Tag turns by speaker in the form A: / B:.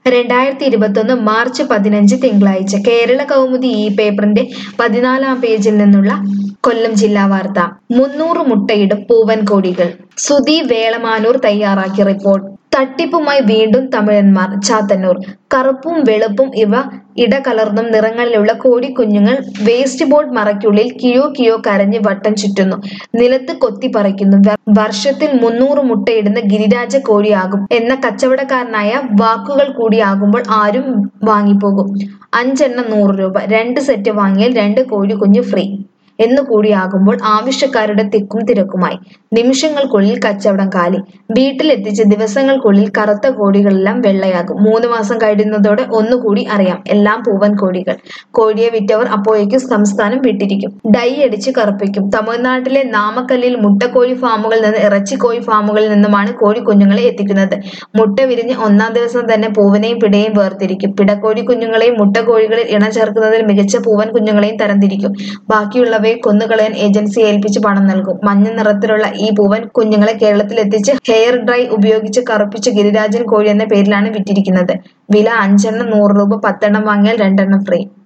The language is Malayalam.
A: രണ്ടായിരത്തി ഇരുപത്തൊന്ന് മാർച്ച് പതിനഞ്ച് തിങ്കളാഴ്ച കേരള കൗമുദി ഈ പേപ്പറിന്റെ പതിനാലാം പേജിൽ നിന്നുള്ള കൊല്ലം ജില്ലാ വാർത്ത മുന്നൂറ് മുട്ടയിടും പൂവൻ കോഴികൾ സുധി വേളമാനൂർ തയ്യാറാക്കിയ റിപ്പോർട്ട് തട്ടിപ്പുമായി വീണ്ടും തമിഴന്മാർ ചാത്തന്നൂർ കറുപ്പും വെളുപ്പും ഇവ ഇടകലർന്നും നിറങ്ങളിലുള്ള കോഴിക്കുഞ്ഞുങ്ങൾ വേസ്റ്റ് ബോർഡ് മറയ്ക്കുള്ളിൽ കിയോ കിയോ കരഞ്ഞ് വട്ടം ചുറ്റുന്നു നിലത്ത് കൊത്തി പറിക്കുന്നു വ- വർഷത്തിൽ മുന്നൂറ് മുട്ടയിടുന്ന ഗിരിരാജ കോഴിയാകും എന്ന കച്ചവടക്കാരനായ വാക്കുകൾ കൂടിയാകുമ്പോൾ ആരും വാങ്ങിപ്പോകും അഞ്ചെണ്ണം നൂറ് രൂപ രണ്ട് സെറ്റ് വാങ്ങിയാൽ രണ്ട് കോഴി കുഞ്ഞ് ഫ്രീ എന്നു കൂടിയാകുമ്പോൾ ആവശ്യക്കാരുടെ തിക്കും തിരക്കുമായി നിമിഷങ്ങൾക്കുള്ളിൽ കച്ചവടം കാലി വീട്ടിലെത്തിച്ച് ദിവസങ്ങൾക്കുള്ളിൽ കറുത്ത കോഴികളെല്ലാം വെള്ളയാകും മൂന്ന് മാസം കഴിയുന്നതോടെ ഒന്നുകൂടി അറിയാം എല്ലാം പൂവൻ കോഴികൾ കോഴിയെ വിറ്റവർ അപ്പോഴേക്കും സംസ്ഥാനം വിട്ടിരിക്കും ഡൈ അടിച്ച് കറുപ്പിക്കും തമിഴ്നാട്ടിലെ നാമക്കല്ലിൽ മുട്ടക്കോഴി ഫാമുകളിൽ നിന്ന് ഇറച്ചിക്കോഴി ഫാമുകളിൽ നിന്നുമാണ് കോഴി കുഞ്ഞുങ്ങളെ എത്തിക്കുന്നത് മുട്ട വിരിഞ്ഞ് ഒന്നാം ദിവസം തന്നെ പൂവനെയും പിടയും വേർതിരിക്കും പിടക്കോഴി കുഞ്ഞുങ്ങളെയും മുട്ടക്കോഴികളിൽ ഇണ ചേർക്കുന്നതിൽ മികച്ച പൂവൻ കുഞ്ഞുങ്ങളെയും തരംതിരിക്കും ബാക്കിയുള്ളവയെ കൊന്നുകളയാൻ ഏജൻസി ഏൽപ്പിച്ച് പണം നൽകും മഞ്ഞ നിറത്തിലുള്ള ഈ പൂവൻ കുഞ്ഞുങ്ങളെ കേരളത്തിൽ എത്തിച്ച് ഹെയർ ഡ്രൈ ഉപയോഗിച്ച് കറുപ്പിച്ച് ഗിരിരാജൻ കോഴി എന്ന പേരിലാണ് വിറ്റിരിക്കുന്നത് വില അഞ്ചെണ്ണം നൂറ് രൂപ പത്തെണ്ണം വാങ്ങിയാൽ രണ്ടെണ്ണം ഫ്രീ